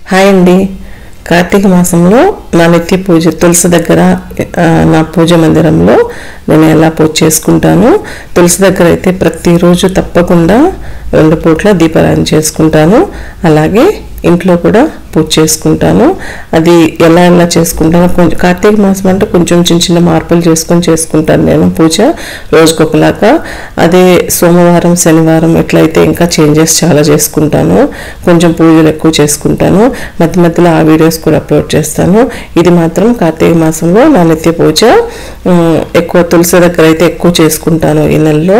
hi అండి కార్తీక మాసంలో నా నిత్య పూజ తులసి దగ్గర ఆ, నా పూజ మందిరంలో నేను ఎలా పూజ చేసుకుంటాను తులసి దగ్గర అయితే ప్రతిరోజు తప్పకుండా రెండు పూట్ల దీపారాయణ చేసుకుంటాను అలాగే ఇంట్లో కూడా పూజ చేసుకుంటాను అది ఎలా ఎలా చేసుకుంటాను కొంచెం కార్తీక మాసం అంటే కొంచెం చిన్న చిన్న మార్పులు చేసుకొని చేసుకుంటాను నేను పూజ రోజుకొకలాగా అదే సోమవారం శనివారం ఎట్లయితే ఇంకా చేంజెస్ చాలా చేసుకుంటాను కొంచెం పూజలు ఎక్కువ చేసుకుంటాను మధ్య మధ్యలో ఆ వీడియోస్ కూడా అప్లోడ్ చేస్తాను ఇది మాత్రం కార్తీక మాసంలో నా నిత్య పూజ ఉమ్, ఎక్కువ తులసి దగ్గర అయితే ఎక్కువ చేసుకుంటాను ఈ నెలలో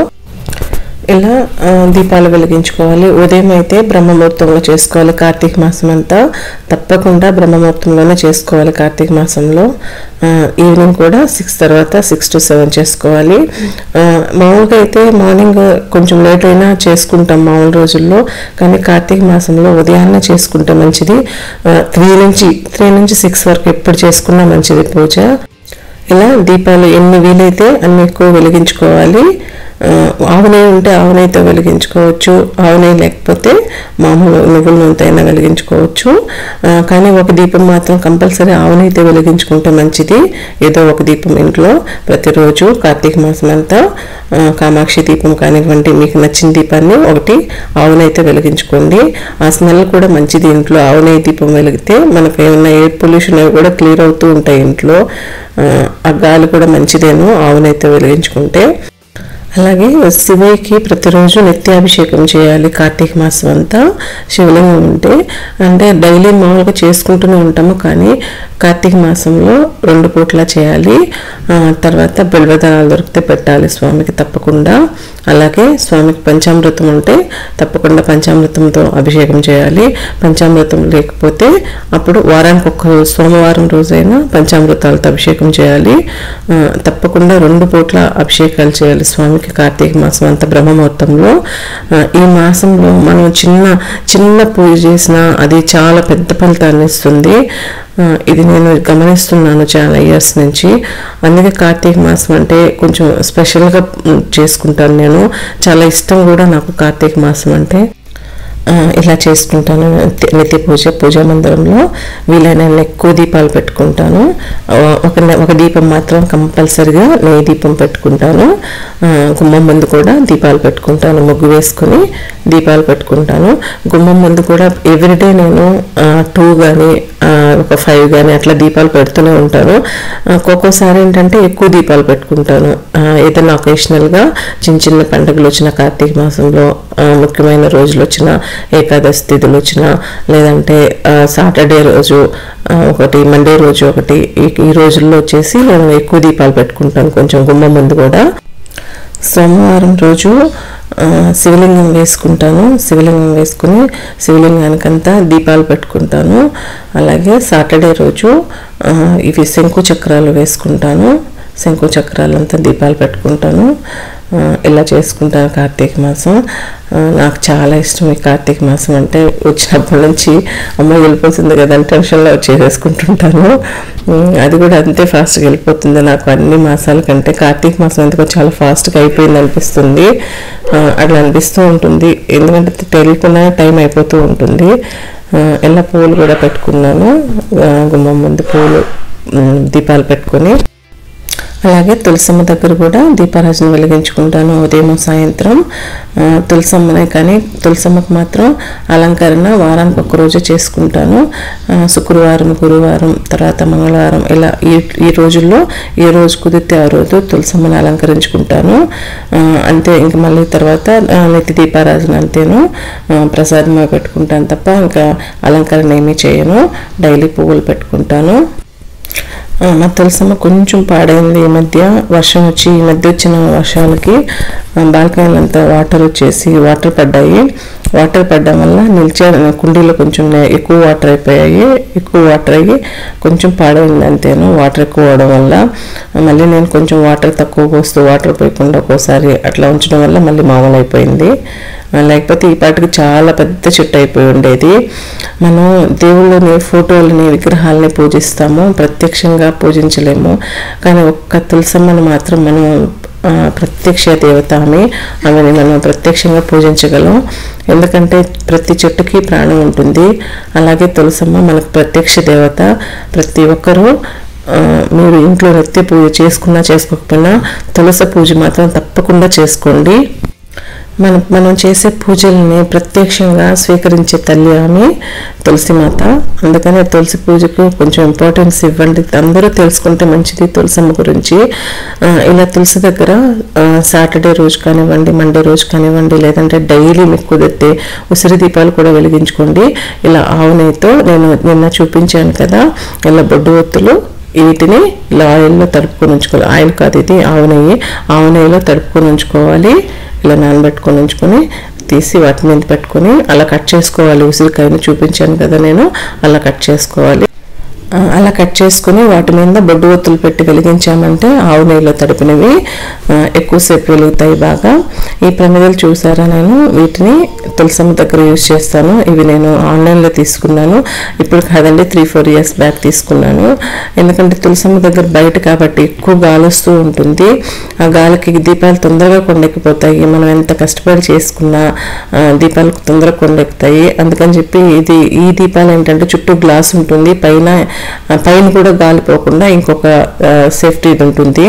ఇలా ఆ, దీపాలు వెలిగించుకోవాలి ఉదయం అయితే బ్రహ్మముహూర్తంలో చేసుకోవాలి కార్తీక మాసం అంతా తప్పకుండా బ్రహ్మముహూర్తంలోనే చేసుకోవాలి కార్తీక మాసంలో ఆ, ఈవినింగ్ కూడా సిక్స్ తర్వాత సిక్స్ టు సెవెన్ చేసుకోవాలి ఆ, మామూలుగా అయితే మార్నింగ్ కొంచెం లేట్ అయినా చేసుకుంటాం మామూలు రోజుల్లో కానీ కార్తీక మాసంలో ఉదయాన్నే చేసుకుంటే మంచిది త్రీ నుంచి త్రీ నుంచి సిక్స్ వరకు ఎప్పుడు చేసుకున్నా మంచిది పూజ ఇలా దీపాలు ఎన్ని వీలైతే అన్ని ఎక్కువ వెలిగించుకోవాలి ఆ, ఆవు నెయ్యి ఉంటే ఆవు నెయ్యితో వెలిగించుకోవచ్చు ఆవు నెయ్యి లేకపోతే మామూలు నువ్వుల నూనెతో అయినా వెలిగించుకోవచ్చు ఆ, కానీ ఒక దీపం మాత్రం కంపల్సరీ ఆవు నెయ్యితో వెలిగించుకుంటే మంచిది ఏదో ఒక దీపం ఇంట్లో ప్రతిరోజు కార్తీక మాసం అంతా ఆ, కామాక్షి దీపం కానివ్వండి మీకు నచ్చిన దీపాన్ని ఒకటి ఆవు నెయ్యితో వెలిగించుకోండి ఆ స్మెల్ కూడా మంచిది ఇంట్లో ఆవు నెయ్యి దీపం వెలిగితే మనకు ఏమైనా ఎయిర్ పొల్యూషన్ అవి కూడా క్లియర్ అవుతూ ఉంటాయి ఇంట్లో ఆ, ఆ గాలి కూడా మంచిదేను ఆవు నెయ్యితో వెలిగించుకుంటే అలాగే శివుడికి ప్రతిరోజు నిత్యాభిషేకం చేయాలి కార్తీక మాసం అంతా శివలింగం ఉంటే అంటే డైలీ మామూలుగా చేసుకుంటూనే ఉంటాము కానీ కార్తీక మాసంలో రెండు పూట్ల చేయాలి ఆ, తర్వాత బిల్వదనాలు దొరికితే పెట్టాలి స్వామికి తప్పకుండా అలాగే స్వామికి పంచామృతం ఉంటే తప్పకుండా పంచామృతంతో అభిషేకం చేయాలి పంచామృతం లేకపోతే అప్పుడు వారానికి ఒక్క రోజు సోమవారం రోజైనా పంచామృతాలతో అభిషేకం చేయాలి ఆ, తప్పకుండా రెండు పూట్ల అభిషేకాలు చేయాలి స్వామికి కార్తీక మాసం అంతా బ్రహ్మముహూర్తంలో ఆ, ఈ మాసంలో మనం చిన్న చిన్న పూజ చేసినా అది చాలా పెద్ద ఫలితాన్ని ఇస్తుంది ఆ, ఇది నేను గమనిస్తున్నాను చాలా ఇయర్స్ నుంచి అందుకే కార్తీక మాసం అంటే కొంచెం స్పెషల్గా మ్, చేసుకుంటాను నేను చాలా ఇష్టం కూడా నాకు కార్తీక మాసం అంటే ఆ, ఇలా చేసుకుంటాను నిత్య- నిత్య పూజ పూజా మందిరంలో వీలైన ఎక్కువ దీపాలు పెట్టుకుంటాను ఆ, ఒక నె- ఒక దీపం మాత్రం కంపల్సరిగా నెయ్యి దీపం పెట్టుకుంటాను ఆ, గుమ్మం ముందు కూడా దీపాలు పెట్టుకుంటాను ముగ్గు వేసుకొని దీపాలు పెట్టుకుంటాను గుమ్మం ముందు కూడా ఎవ్రీడే నేను టూ కానీ ఒక ఫైవ్ కానీ అట్లా దీపాలు పెడుతూనే ఉంటాను ఆ, ఒక్కొక్కసారి ఏంటంటే ఎక్కువ దీపాలు పెట్టుకుంటాను ఆ, ఏదైనా ఒకేషనల్గా చిన్న చిన్న పండుగలు వచ్చిన కార్తీక మాసంలో ఆ, ముఖ్యమైన రోజులు వచ్చిన ఏకాదశి తిథులు వచ్చిన లేదంటే సాటర్డే రోజు ఆ, ఒకటి మండే రోజు ఒకటి ఈ- ఈ రోజుల్లో వచ్చేసి నేను ఎక్కువ దీపాలు పెట్టుకుంటాను కొంచెం గుమ్మం ముందు కూడా సోమవారం రోజు ఆ, శివలింగం వేసుకుంటాను శివలింగం వేసుకుని శివలింగానికంతా దీపాలు పెట్టుకుంటాను అలాగే సాటర్డే రోజు ఆ, ఇవి శంకు చక్రాలు వేసుకుంటాను శంకు చక్రాలంతా దీపాలు పెట్టుకుంటాను ఆ, ఇలా చేసుకుంటాను కార్తీక మాసం ఆ, నాకు చాలా ఇష్టం ఈ కార్తీక మాసం అంటే వచ్చినప్పటి నుంచి అమ్మ వెళ్ళిపోతుంది కదా అని టెన్షన్లో చేసేసుకుంటుంటాను ఉమ్, అది కూడా అంతే ఫాస్ట్గా వెళ్ళిపోతుంది నాకు అన్ని మాసాల కంటే కార్తీక మాసం ఎందుకో చాలా ఫాస్ట్గా అయిపోయింది అనిపిస్తుంది ఆ, అట్లా అనిపిస్తూ ఉంటుంది ఎందుకంటే తెలియకుండా టైం అయిపోతూ ఉంటుంది ఆ, ఎలా పూలు కూడా పెట్టుకున్నాను ఆ, గుమ్మం ముందు పూలు ఉమ్, దీపాలు పెట్టుకొని అలాగే తులసమ్మ దగ్గర కూడా దీపారాజన వెలిగించుకుంటాను ఉదయం సాయంత్రం ఆ, తులసమ్మనే కానీ తులసమ్మకు మాత్రం అలంకరణ వారానికి ఒక్క రోజు చేసుకుంటాను ఆ, శుక్రవారం గురువారం తర్వాత మంగళవారం ఇలా ఈ ఈ రోజుల్లో ఏ రోజు కుదిరితే ఆ రోజు తులసమ్మని అలంకరించుకుంటాను ఆ, అంతే ఇంక మళ్ళీ తర్వాత ఆ, నిత్య దీపారాజన అంతేను ఆ, ప్రసాదమే పెట్టుకుంటాను తప్ప ఇంకా అలంకరణ ఏమీ చేయను డైలీ పువ్వులు పెట్టుకుంటాను ఆ, మా తులసమ్మ కొంచెం పాడైంది ఈ మధ్య వర్షం వచ్చి ఈ మధ్య వచ్చిన వర్షాలకి బాల్కనీలు అంతా వాటర్ వచ్చేసి వాటర్ పడ్డాయి వాటర్ పడ్డం వల్ల నిలిచే కుండీలో కొంచెం నే- ఎక్కువ వాటర్ అయిపోయాయి ఎక్కువ వాటర్ అయ్యి కొంచెం పాడైంది అంతేను వాటర్ ఎక్కువ అవడం వల్ల మళ్ళీ నేను కొంచెం వాటర్ తక్కువ పోస్తూ వాటర్ పోయకుండా ఒక్కోసారి అట్లా ఉంచడం వల్ల మళ్ళీ మామూలు అయిపోయింది ఆ, లేకపోతే ఈ పాటికి చాలా పెద్ద చెట్టు అయిపోయి ఉండేది మనం దేవుళ్ళని ఫోటోలని విగ్రహాలని పూజిస్తాము ప్రత్యక్షంగా పూజించలేము కానీ ఒక్క తులసమ్మని మాత్రం మనం ఆ, ప్రత్యక్ష దేవత ఆమె ఆమెని మనం ప్రత్యక్షంగా పూజించగలం ఎందుకంటే ప్రతి చెట్టుకి ప్రాణం ఉంటుంది అలాగే తులసమ్మ మనకు ప్రత్యక్ష దేవత ప్రతి ఒక్కరూ ఆ, మీరు ఇంట్లో నిత్య పూజ చేసుకున్నా చేసుకోకపోయినా తులసి పూజ మాత్రం తప్పకుండా చేసుకోండి మనం మనం చేసే పూజల్ని ప్రత్యక్షంగా స్వీకరించే తల్లి ఆమె తులసి మాత అందుకనే తులసి పూజకు కొంచెం ఇంపార్టెన్స్ ఇవ్వండి అందరూ తెలుసుకుంటే మంచిది తులసమ్మ గురించి ఆ, ఇలా తులసి దగ్గర సాటర్డే రోజు కానివ్వండి మండే రోజు కానివ్వండి లేదంటే డైలీ మీకు కుదిరితే ఉసిరి దీపాలు కూడా వెలిగించుకోండి ఇలా ఆవు నెయ్యితో నేను నిన్న చూపించాను కదా ఇలా బొడ్డు ఒత్తులు వీటిని ఇలా ఆయిల్లో తడుపుకొని ఉంచుకోవాలి ఆయిల్ కాదు ఇది ఆవు నెయ్యి ఆవు నెయ్యిలో తడుపుకొని ఉంచుకోవాలి ఇలా నానబెట్టుకొని ఉంచుకొని తీసి వాటి మీద పెట్టుకొని అలా కట్ చేసుకోవాలి ఉసిరికాయని చూపించాను కదా నేను అలా కట్ చేసుకోవాలి ఆ, అలా కట్ చేసుకుని వాటి మీద బొడ్డు ఒత్తులు పెట్టి వెలిగించామంటే ఆవు నెయ్యిలో తడిపినవి ఆ, ఎక్కువసేపు వెలుగుతాయి బాగా ఈ ప్రమిదలు చూసారా నేను వీటిని తులసమ్మ దగ్గర యూజ్ చేస్తాను ఇవి నేను ఆన్లైన్లో తీసుకున్నాను ఇప్పుడు కాదండి త్రీ ఫోర్ ఇయర్స్ బ్యాక్ తీసుకున్నాను ఎందుకంటే తులసమ్మ దగ్గర బయట కాబట్టి ఎక్కువ గాలి వస్తూ ఉంటుంది ఆ గాలికి దీపాలు తొందరగా కొండెక్కిపోతాయి మనం ఎంత కష్టపడి చేసుకున్నా ఆ, దీపాలు తొందరగా కొండెక్కుతాయి అందుకని చెప్పి ఇది ఈ దీపాలు ఏంటంటే చుట్టూ గ్లాస్ ఉంటుంది పైన ఆ, పైన కూడా గాలి పోకుండా ఇంకొక సేఫ్టీ ఇది ఉంటుంది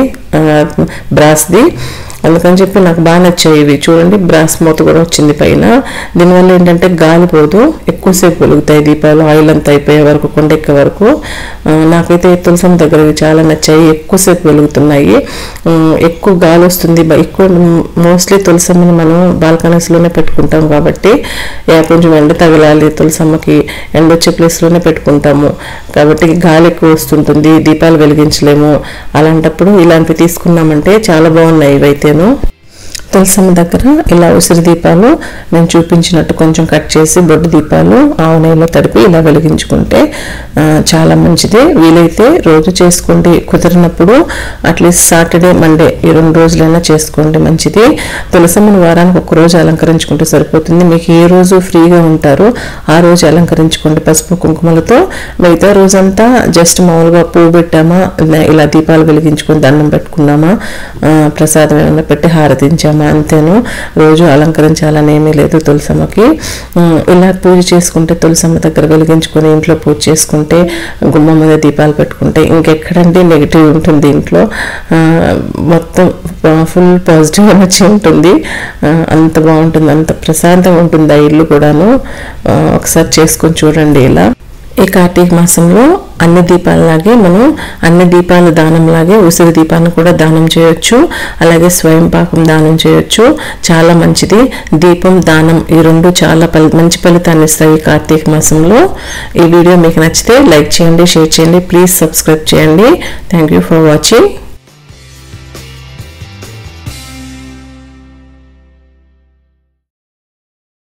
బ్రాస్ది అందుకని చెప్పి నాకు బాగా నచ్చాయి ఇవి చూడండి బ్రాస్ మూత కూడా వచ్చింది పైన దీనివల్ల ఏంటంటే గాలి పోదు ఎక్కువసేపు వెలుగుతాయి దీపాలు ఆయిల్ అంతా అయిపోయే వరకు కొండెక్కే వరకు ఆ, నాకైతే తులసం దగ్గర ఇవి చాలా నచ్చాయి ఎక్కువసేపు వెలుగుతున్నాయి ఉమ్, ఎక్కువ గాలి వస్తుంది బ- ఎక్కువ మోస్ట్లీ తులసమ్మని మనం బాల్కనీస్లోనే పెట్టుకుంటాం కాబట్టి ఏ, కొంచెం ఎండ తగలాలి తులసమ్మకి ఎండ వచ్చే ప్లేస్లోనే పెట్టుకుంటాము కాబట్టి గాలి ఎక్కువ వస్తుంటుంది దీపాలు వెలిగించలేము అలాంటప్పుడు ఇలాంటివి తీసుకున్నామంటే చాలా బాగున్నాయి ఇవైతేను తులసమ్మ దగ్గర ఇలా ఉసిరి దీపాలు నేను చూపించినట్టు కొంచెం కట్ చేసి బొడ్డు దీపాలు ఆవు నెయ్యిలో తడిపి ఇలా వెలిగించుకుంటే ఆ, చాలా మంచిది వీలైతే రోజు చేసుకోండి కుదిరినప్పుడు అట్లీస్ట్ సాటర్డే మండే ఈ రెండు రోజులైనా చేసుకోండి మంచిది తులసమ్మని వారానికి ఒక రోజు అలంకరించుకుంటే సరిపోతుంది మీకు ఏ రోజు ఫ్రీగా ఉంటారో ఆ రోజు అలంకరించుకోండి పసుపు కుంకుమలతో మిగతా రోజంతా జస్ట్ మామూలుగా పువ్వు పెట్టామా ఇలా- ఇలా దీపాలు వెలిగించుకొని దండం పెట్టుకున్నామా ఆ, ప్రసాదం ఏమైనా పెట్టి హారతించామా అంతేను రోజు అలంకరించాలని ఏమీ లేదు తులసమ్మకి ఉమ్, ఇలా పూజ చేసుకుంటే తులసమ్మ దగ్గర వెలిగించుకొని ఇంట్లో పూజ చేసుకుంటే గుమ్మం మీద దీపాలు పెట్టుకుంటే ఇంకెక్కడండి నెగిటివ్ ఉంటుంది ఇంట్లో ఆ, మొత్తం ఫుల్ పాజిటివ్ ఎనర్జీ ఉంటుంది ఆ, అంత బాగుంటుంది అంత ప్రశాంతంగా ఉంటుంది ఆ ఇల్లు కూడాను ఆ, ఒకసారి చేసుకొని చూడండి ఇలా ఈ కార్తీక మాసంలో అన్ని దీపాలలాగే మనం అన్ని దీపాల దానంలాగే ఉసిరి దీపాన్ని కూడా దానం చేయొచ్చు అలాగే స్వయం పాకం దానం చేయొచ్చు చాలా మంచిది దీపం దానం ఈ రెండు చాలా ఫలి మంచి ఫలితాన్ని ఇస్తాయి ఈ కార్తీక మాసంలో ఈ వీడియో మీకు నచ్చితే లైక్ చేయండి షేర్ చేయండి ప్లీజ్ సబ్స్క్రైబ్ చేయండి థ్యాంక్ యూ ఫర్ వాచింగ్